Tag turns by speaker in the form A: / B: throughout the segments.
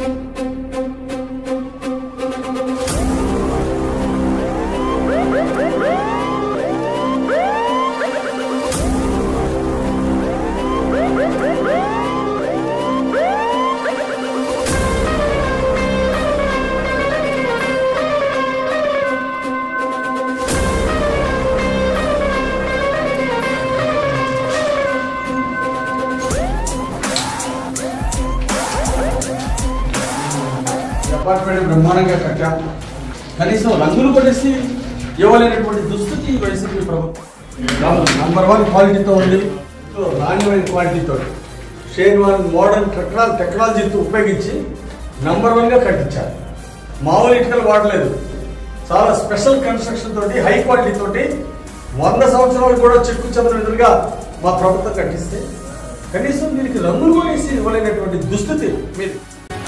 A: apartment బ్రహ్మాండంగా కట్టాం కనీసం రంగులు కొట్టేసి ఇవ్వలేనటువంటి దుస్థితి ఈ వైసీపీ ప్రభుత్వం నంబర్ వన్ క్వాలిటీతో ఉంది సో నాణ్యమైన క్వాలిటీతో షేర్ వన్ మోడర్న్ టెక్నాల టెక్నాలజీతో ఉపయోగించి నంబర్ వన్గా కట్టించారు మామూలు ఇటుకలు వాడలేదు చాలా స్పెషల్ కన్స్ట్రక్షన్ తోటి హై క్వాలిటీ తోటి వంద సంవత్సరాలు కూడా చెక్కు చెదర ఎదురుగా మా ప్రభుత్వం కట్టిస్తే కనీసం దీనికి రంగులు కొనేసి ఇవ్వలేనటువంటి దుస్థితి మీరు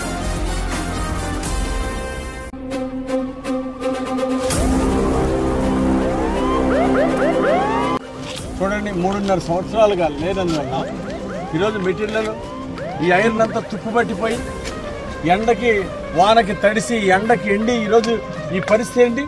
A: చూడండి మూడున్నర సంవత్సరాలుగా లేనందువల్ల ఈరోజు మెటీరియల్ ఈ ఐరన్ అంతా తుప్పుపట్టిపోయి ఎండకి వానకి తడిసి ఎండకి ఎండి ఈరోజు ఈ పరిస్థితి ఏంటి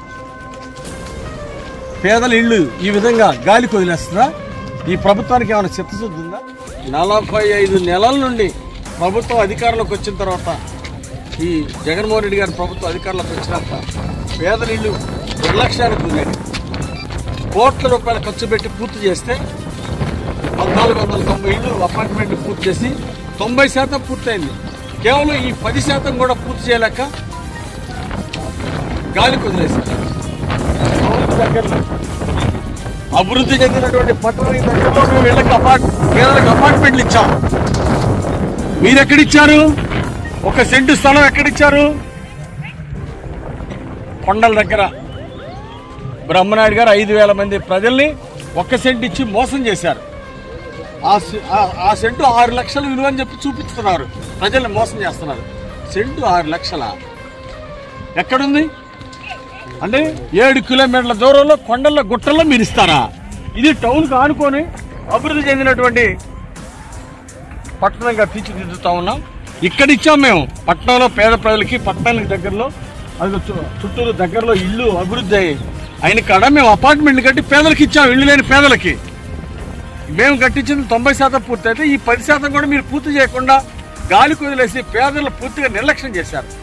A: పేదల ఇళ్ళు ఈ విధంగా గాలికి వదిలేస్తుందా ఈ ప్రభుత్వానికి ఏమైనా చిత్తశుద్ధి ఉందా నలభై ఐదు నెలల నుండి ప్రభుత్వం అధికారంలోకి వచ్చిన తర్వాత ఈ జగన్మోహన్ రెడ్డి గారి ప్రభుత్వం అధికారంలోకి వచ్చినాక పేదల ఇళ్ళు నిర్లక్ష్యానికి గురైంది కోట్ల రూపాయలు ఖర్చు పెట్టి పూర్తి చేస్తే పద్నాలుగు వందల తొంభై ఇళ్ళు అపార్ట్మెంట్ పూర్తి చేసి తొంభై శాతం పూర్తయింది కేవలం ఈ పది శాతం కూడా పూర్తి చేయలేక గాలి కుదిలేసింది దగ్గరలో అభివృద్ధి చెందినటువంటి పట్టణానికి దగ్గరలో మేము వీళ్ళకి అపార్ట్ పేదలకు అపార్ట్మెంట్లు ఇచ్చాం మీరు ఎక్కడిచ్చారు ఒక సెంటు స్థలం ఎక్కడిచ్చారు కొండల దగ్గర బ్రహ్మనాయుడు గారు ఐదు వేల మంది ప్రజల్ని ఒక్క సెంట్ ఇచ్చి మోసం చేశారు ఆ సె- ఆ- ఆ సెంటు ఆరు లక్షలు విలువ అని చెప్పి చూపిస్తున్నారు ప్రజల్ని మోసం చేస్తున్నారు సెంటు ఆరు లక్షల ఎక్కడుంది అంటే ఏడు కిలోమీటర్ల దూరంలో కొండల్లో గుట్టల్లో మీరు ఇస్తారా ఇది టౌన్కి ఆనుకొని అభివృద్ధి చెందినటువంటి పట్టణంగా తీర్చిదిద్దుతా ఉన్నాం ఇక్కడ ఇచ్చాం మేము పట్టణంలో పేద ప్రజలకి పట్టణానికి దగ్గరలో అది చు- చుట్టూరు దగ్గరలో ఇల్లు అభివృద్ధి అయ్యి అయిన కాడ మేము అపార్ట్మెంట్లు కట్టి పేదలకు ఇచ్చాం ఇల్లు లేని పేదలకి మేము కట్టించింది తొంభై శాతం పూర్తి అయితే ఈ పది శాతం కూడా మీరు పూర్తి చేయకుండా గాలి కుదిలేసి పేదలు పూర్తిగా నిర్లక్ష్యం చేశారు